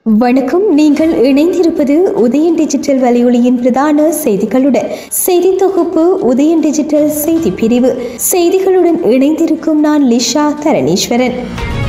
வணக்கம் நீங்கள் இணைந்திருப்பது உதயன் டிஜிட்டல் வலையொலியின் பிரதான செய்திகளுடன் செய்தி தொகுப்பு உதயன் டிஜிட்டல் செய்தி பிரிவு செய்திகளுடன் இணைந்திருக்கும் நான் லிஷா தரணீஸ்வரன்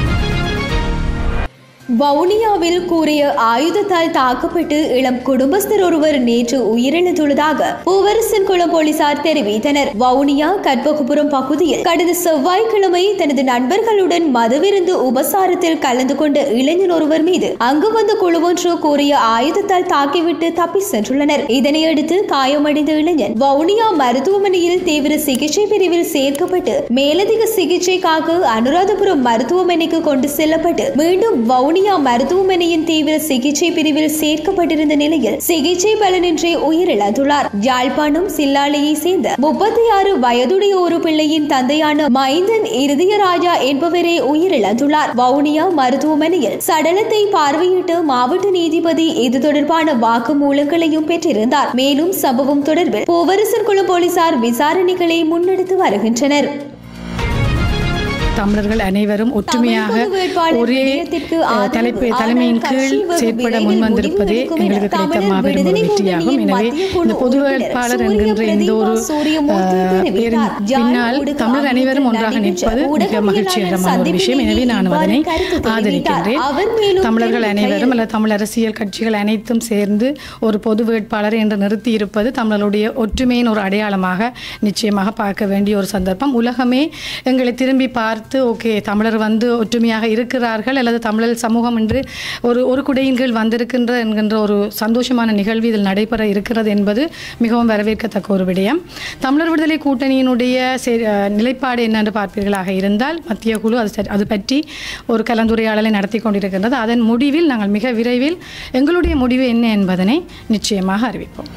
வவுனியாவில் கூறிய ஆயுதத்தால் தாக்கப்பட்டு இளம் குடும்பஸ்தர் ஒருவர் நேற்று உயிரிழந்துள்ளதாக பூவரசன் குளம் போலீசார் தெரிவித்தனர் வவுனியா கற்பகுபுரம் பகுதியில் கடந்த செவ்வாய்க்கிழமை தனது நண்பர்களுடன் மதுவிருந்து உபசாரத்தில் கலந்து கொண்ட இளைஞர் ஒருவர் மீது அங்கு வந்த குழு ஒன்று கூறிய ஆயுதத்தால் தாக்கிவிட்டு தப்பி சென்றுள்ளனர் இதனையடுத்து காயமடைந்த இளைஞன் வவுனியா மருத்துவமனையில் தீவிர சிகிச்சை பிரிவில் சேர்க்கப்பட்டு மேலதிக சிகிச்சைக்காக அனுராதபுரம் மருத்துவமனைக்கு கொண்டு செல்லப்பட்டு மீண்டும் வவுனியா மருத்துவமனையின் தீவிர சிகிச்சை பிரிவில் சேர்க்கப்பட்டிருந்த நிலையில் சிகிச்சை பலனின்றி உயிரிழந்துள்ளார் யாழ்ப்பாணம் சில்லாலையை சேர்ந்த முப்பத்தி ஆறு வயதுடைய ஒரு பிள்ளையின் தந்தையான மைந்தன் இருதயராஜா என்பவரே உயிரிழந்துள்ளார் வவுனியா மருத்துவமனையில் சடலத்தை பார்வையிட்டு மாவட்ட நீதிபதி இது தொடர்பான வாக்குமூலங்களையும் பெற்றிருந்தார் மேலும் சம்பவம் தொடர்பில் பூவரசர் குளம் போலீசார் விசாரணைகளை முன்னெடுத்து வருகின்றனர் தமிழர்கள் அனைவரும் ஒற்றுமையாக தமிழ் பொது வேட்பாளர் ஒரே விடயத்திற்கு அஹ், ஆதரவு. தலைப்பு ஆனால் தலைமையின் கட்சி கீழ் வெகு செயற்பட விரைவில் முன்வந்திருப்பதே முடிவெடுக்கும் என எங்களுக்கு கிடைத்த தமிழர் மாபெரும் ஒரு விடுதலை வெற்றியாகும் முன்னணியின் எனவே மத்திய குழு இந்த பொது உறுப்பினர் வேட்பாளர் சூரிய என்கின்ற இந்த ஒரு பிரதீபா சூரியமூர்த்தி அஹ், தெரிவித்தார். பேரின் ஜாழ் பின்னால் ஊடக தமிழர் அனைவரும் அமைப்பில் ஒன்றாக நடைபெற்ற நிற்பது மிக ஊடகவியலாளர் மகிழ்ச்சிகரமான ஒரு விஷயம் எனவே நான் சந்திப்பிலேயே அதனை இவ்வாறு கருத்து ஆதரிக்கின்றேன் தெரிவித்தார். அவர் மேலும் தமிழர்கள் தெரிவிக்கையில், அனைவரும் அல்லது தமிழ் அரசியல் கட்சிகள் அனைத்தும் சேர்ந்து ஒரு பொது வேட்பாளர் என்று நிறுத்தி இருப்பது தமிழருடைய ஒற்றுமையின் ஒரு அடையாளமாக நிச்சயமாக பார்க்க வேண்டிய ஒரு சந்தர்ப்பம் உலகமே எங்களை திரும்பி பார்த்து ஓகே தமிழர் வந்து ஒற்றுமையாக இருக்கிறார்கள் அல்லது தமிழர் சமூகம் என்று ஒரு ஒரு குடையின் கீழ் வந்திருக்கின்ற என்கின்ற ஒரு சந்தோஷமான நிகழ்வு இதில் நடைபெற இருக்கிறது என்பது மிகவும் வரவேற்கத்தக்க ஒரு விடயம் தமிழர் விடுதலை கூட்டணியினுடைய செ- அஹ் நிலைப்பாடு என்னென்று பார்ப்பீர்களாக இருந்தால் மத்திய குழு அது சரி- அது பற்றி ஒரு கலந்துரையாடலை நடத்தி கொண்டிருக்கின்றது அதன் முடிவில் நாங்கள் மிக விரைவில் எங்களுடைய முடிவு என்ன என்பதனை நிச்சயமாக அறிவிப்போம்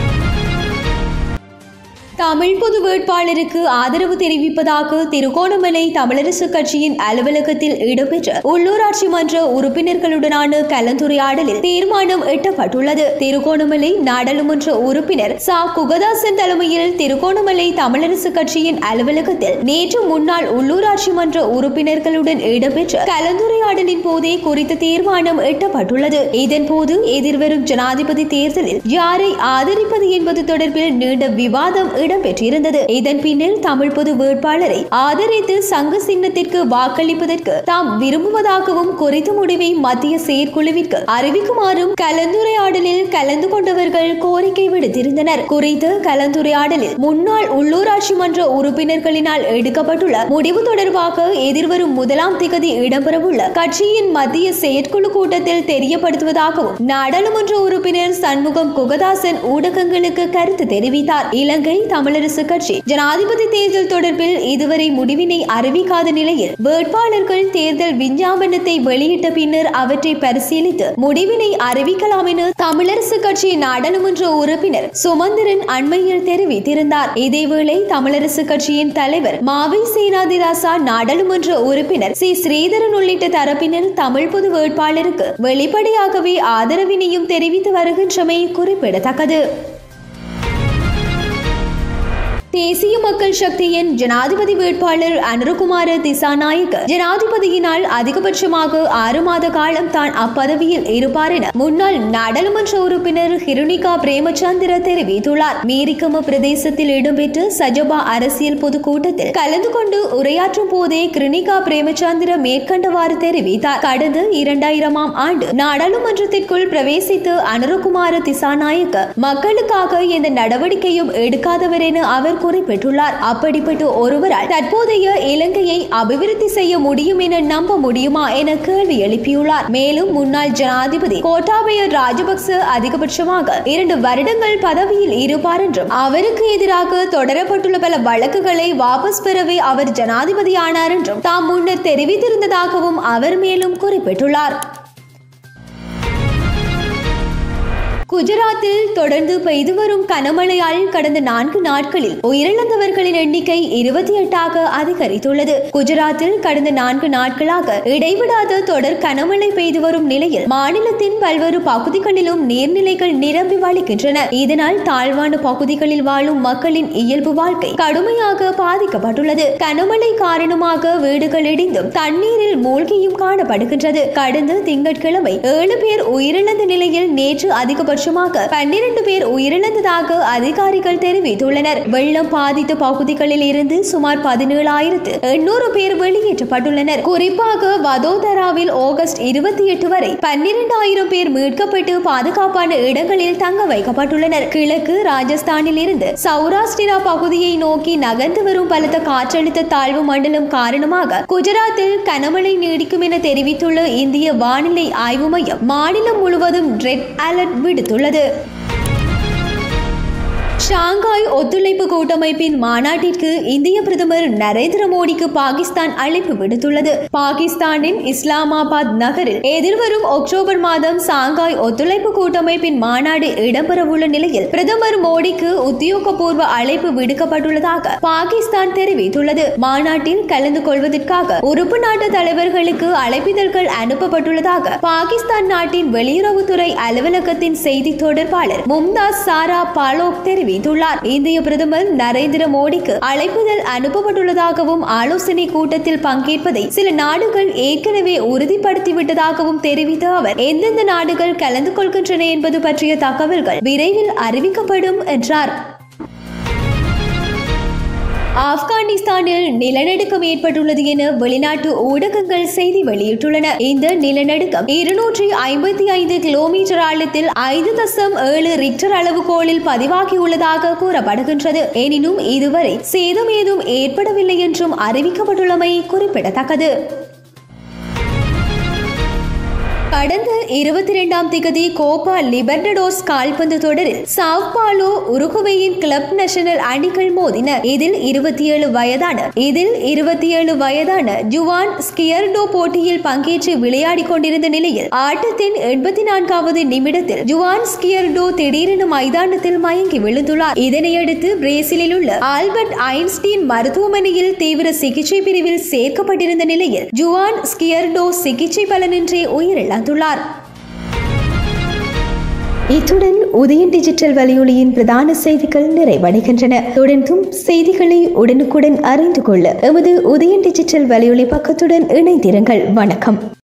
தமிழ் பொது வேட்பாளருக்கு ஆதரவு தெரிவிப்பதாக திருகோணமலை தமிழரசு கட்சியின் அலுவலகத்தில் இடம்பெற்ற உள்ளூராட்சி மன்ற உறுப்பினர்களுடனான கலந்துரையாடலில் தீர்மானம் எட்டப்பட்டுள்ளது திருகோணமலை நாடாளுமன்ற உறுப்பினர் சா குகதாசன் தலைமையில் திருகோணமலை தமிழரசு கட்சியின் அலுவலகத்தில் நேற்று முன்னாள் உள்ளூராட்சி மன்ற உறுப்பினர்களுடன் இடம்பெற்ற கலந்துரையாடலின் போதே குறித்த தீர்மானம் எட்டப்பட்டுள்ளது இதன்போது எதிர்வரும் ஜனாதிபதி தேர்தலில் யாரை ஆதரிப்பது என்பது தொடர்பில் நீண்ட விவாதம் இடம்பெற்றிருந்தது இதன் பின்னர் தமிழ் பொது வேட்பாளரை ஆதரித்து சங்க சின்னத்திற்கு வாக்களிப்பதற்கு தாம் விரும்புவதாகவும் குறித்த முடிவை மத்திய செயற்குழுவிற்கு அறிவிக்குமாறும் கலந்துரையாடலில் கலந்து கொண்டவர்கள் கோரிக்கை விடுத்திருந்தனர் குறித்த கலந்துரையாடலில் முன்னாள் உள்ளூராட்சி மன்ற உறுப்பினர்களினால் எடுக்கப்பட்டுள்ள முடிவு தொடர்பாக எதிர்வரும் முதலாம் திகதி இடம்பெறவுள்ள கட்சியின் மத்திய செயற்குழு கூட்டத்தில் தெரியப்படுத்துவதாகவும் நாடாளுமன்ற உறுப்பினர் சண்முகம் குகதாசன் ஊடகங்களுக்கு கருத்து தெரிவித்தார் இலங்கை தமிழரசு கட்சி ஜனாதிபதி தேர்தல் தொடர்பில் இதுவரை முடிவினை அறிவிக்காத நிலையில் வேட்பாளர்கள் தேர்தல் விஞ்ஞாபனத்தை வெளியிட்ட பின்னர் அவற்றை பரிசீலித்து முடிவினை அறிவிக்கலாம் என தமிழரசு கட்சி நாடாளுமன்ற உறுப்பினர் சுமந்திரன் அண்மையில் தெரிவித்திருந்தார் இதேவேளை தமிழரசு கட்சியின் தலைவர் மாவை சேனாதிராசா நாடாளுமன்ற உறுப்பினர் சி ஸ்ரீதரன் உள்ளிட்ட தரப்பினர் தமிழ் பொது வேட்பாளருக்கு வெளிப்படையாகவே ஆதரவினையும் தெரிவித்து வருகின்றமை குறிப்பிடத்தக்கது தேசிய மக்கள் சக்தியின் ஜனாதிபதி வேட்பாளர் அனுரகுமார திசாநாயக்க ஜனாதிபதியினால் அதிகபட்சமாக ஆறு மாத காலம் தான் அப்பதவியில் இருப்பார் என முன்னாள் நாடாளுமன்ற உறுப்பினர் ஹிருணிகா பிரேமச்சந்திர தெரிவித்துள்ளார் மீரிக்கம பிரதேசத்தில் இடம்பெற்ற சஜபா அரசியல் பொதுக்கூட்டத்தில் கலந்து கொண்டு உரையாற்றும் போதே கிருணிகா பிரேமச்சந்திர மேற்கண்டவாறு தெரிவித்தார் கடந்த இரண்டாயிரமாம் ஆண்டு நாடாளுமன்றத்திற்குள் பிரவேசித்து அனுரகுமார திசாநாயக்க மக்களுக்காக எந்த நடவடிக்கையும் எடுக்காதவர் என அவர் குறிப்பிட்டுள்ளார் அப்படிப்பட்ட ஒருவரால் தற்போதைய இலங்கையை அபிவிருத்தி செய்ய முடியும் என நம்ப முடியுமா என கேள்வி எழுப்பியுள்ளார் மேலும் முன்னாள் ஜனாதிபதி கோட்டாபய ராஜபக்ச அதிகபட்சமாக இரண்டு வருடங்கள் பதவியில் இருப்பார் என்றும் அவருக்கு எதிராக தொடரப்பட்டுள்ள பல வழக்குகளை வாபஸ் பெறவே அவர் ஜனாதிபதியானார் என்றும் தாம் முன்னர் தெரிவித்திருந்ததாகவும் அவர் மேலும் குறிப்பிட்டுள்ளார் குஜராத்தில் தொடர்ந்து பெய்து வரும் கனமழையால் கடந்த நான்கு நாட்களில் உயிரிழந்தவர்களின் எண்ணிக்கை இருபத்தி எட்டாக அதிகரித்துள்ளது குஜராத்தில் கடந்த நான்கு நாட்களாக இடைவிடாத தொடர் கனமழை பெய்து வரும் நிலையில் மாநிலத்தின் பல்வேறு பகுதிகளிலும் நீர்நிலைகள் நிரம்பி வழிகின்றன இதனால் தாழ்வான பகுதிகளில் வாழும் மக்களின் இயல்பு வாழ்க்கை கடுமையாக பாதிக்கப்பட்டுள்ளது கனமழை காரணமாக வீடுகள் இடிந்தும் தண்ணீரில் மூழ்கியும் காணப்படுகின்றது கடந்த திங்கட்கிழமை ஏழு பேர் உயிரிழந்த நிலையில் நேற்று அதிகபட்சமாக பன்னிரண்டு பேர் உயிரிழந்ததாக அதிகாரிகள் தெரிவித்துள்ளனர் வெள்ளம் பாதித்த பகுதிகளில் இருந்து சுமார் பதினேழாயிரத்து எண்ணூறு பேர் வெளியேற்றப்பட்டுள்ளனர் குறிப்பாக வதோதராவில் ஆகஸ்ட் இருபத்தி எட்டு வரை பன்னிரண்டாயிரம் பேர் மீட்கப்பட்டு பாதுகாப்பான இடங்களில் தங்க வைக்கப்பட்டுள்ளனர் கிழக்கு ராஜஸ்தானில் இருந்து சௌராஷ்டிரா பகுதியை நோக்கி நகர்ந்து வரும் பலத்த காற்றழுத்த தாழ்வு மண்டலம் காரணமாக குஜராத்தில் கனமழை நீடிக்கும் என தெரிவித்துள்ள இந்திய வானிலை ஆய்வு மையம் மாநிலம் முழுவதும் ரெட் அலர்ட் விடுத்துள்ளது ஷாங்காய் ஒத்துழைப்பு கூட்டமைப்பின் மாநாட்டிற்கு இந்திய பிரதமர் நரேந்திர மோடிக்கு பாகிஸ்தான் அழைப்பு விடுத்துள்ளது பாகிஸ்தானின் இஸ்லாமாபாத் நகரில் எதிர்வரும் அக்டோபர் மாதம் சாங்காய் ஒத்துழைப்பு கூட்டமைப்பின் மாநாடு இடம்பெறவுள்ள நிலையில் பிரதமர் மோடிக்கு உத்தியோகபூர்வ அழைப்பு விடுக்கப்பட்டுள்ளதாக பாகிஸ்தான் தெரிவித்துள்ளது மாநாட்டில் கலந்து கொள்வதற்காக உறுப்பு நாட்டு தலைவர்களுக்கு அழைப்பிதழ்கள் அனுப்பப்பட்டுள்ளதாக பாகிஸ்தான் நாட்டின் வெளியுறவுத்துறை அலுவலகத்தின் செய்தி தொடர்பாளர் மும்தாஸ் சாரா பாலோக் தெரிவித்தார் தெரிவித்துள்ளார் இந்திய பிரதமர் நரேந்திர மோடிக்கு அழைப்புதல் அனுப்பப்பட்டுள்ளதாகவும் ஆலோசனை கூட்டத்தில் பங்கேற்பதை சில நாடுகள் ஏற்கனவே உறுதிப்படுத்திவிட்டதாகவும் தெரிவித்த அவர் எந்தெந்த நாடுகள் கலந்து கொள்கின்றன என்பது பற்றிய தகவல்கள் விரைவில் அறிவிக்கப்படும் என்றார் ஆப்கானிஸ்தானில் நிலநடுக்கம் ஏற்பட்டுள்ளது என வெளிநாட்டு ஊடகங்கள் செய்தி வெளியிட்டுள்ளன இந்த நிலநடுக்கம் இருநூற்றி ஐம்பத்தி ஐந்து கிலோமீட்டர் ஆழத்தில் ஐந்து தசம் ஏழு ரிக்டர் அளவுகோலில் பதிவாகியுள்ளதாக கூறப்படுகின்றது எனினும் இதுவரை சேதம் ஏதும் ஏற்படவில்லை என்றும் அறிவிக்கப்பட்டுள்ளமை குறிப்பிடத்தக்கது கடந்த இருபத்தி இரண்டாம் திகதி கோப்பா லிபர்டடோஸ் கால்பந்து தொடரில் சாவ் பாலோ உருகுவேயின் கிளப் நேஷனல் அணிகள் மோதின இதில் இருபத்தி ஏழு வயதான இதில் இருபத்தி ஏழு வயதான ஜுவான் ஸ்கியர்டோ போட்டியில் பங்கேற்று விளையாடிக் கொண்டிருந்த நிலையில் ஆட்டத்தின் எண்பத்தி நான்காவது நிமிடத்தில் ஜுவான் ஸ்கியர்டோ திடீரென மைதானத்தில் மயங்கி விழுந்துள்ளார் இதனையடுத்து பிரேசிலில் உள்ள ஆல்பர்ட் ஐன்ஸ்டீன் மருத்துவமனையில் தீவிர சிகிச்சை பிரிவில் சேர்க்கப்பட்டிருந்த நிலையில் ஜுவான் ஸ்கியர்டோ சிகிச்சை பலனின்றி உயிரிழந்தார் வந்துள்ளார் இத்துடன் உதயன் டிஜிட்டல் வலையொலியின் பிரதான செய்திகள் நிறைவடைகின்றன தொடர்ந்தும் செய்திகளை உடனுக்குடன் அறிந்து கொள்ள எமது உதயன் டிஜிட்டல் வலையொலி பக்கத்துடன் இணைந்திருங்கள் வணக்கம்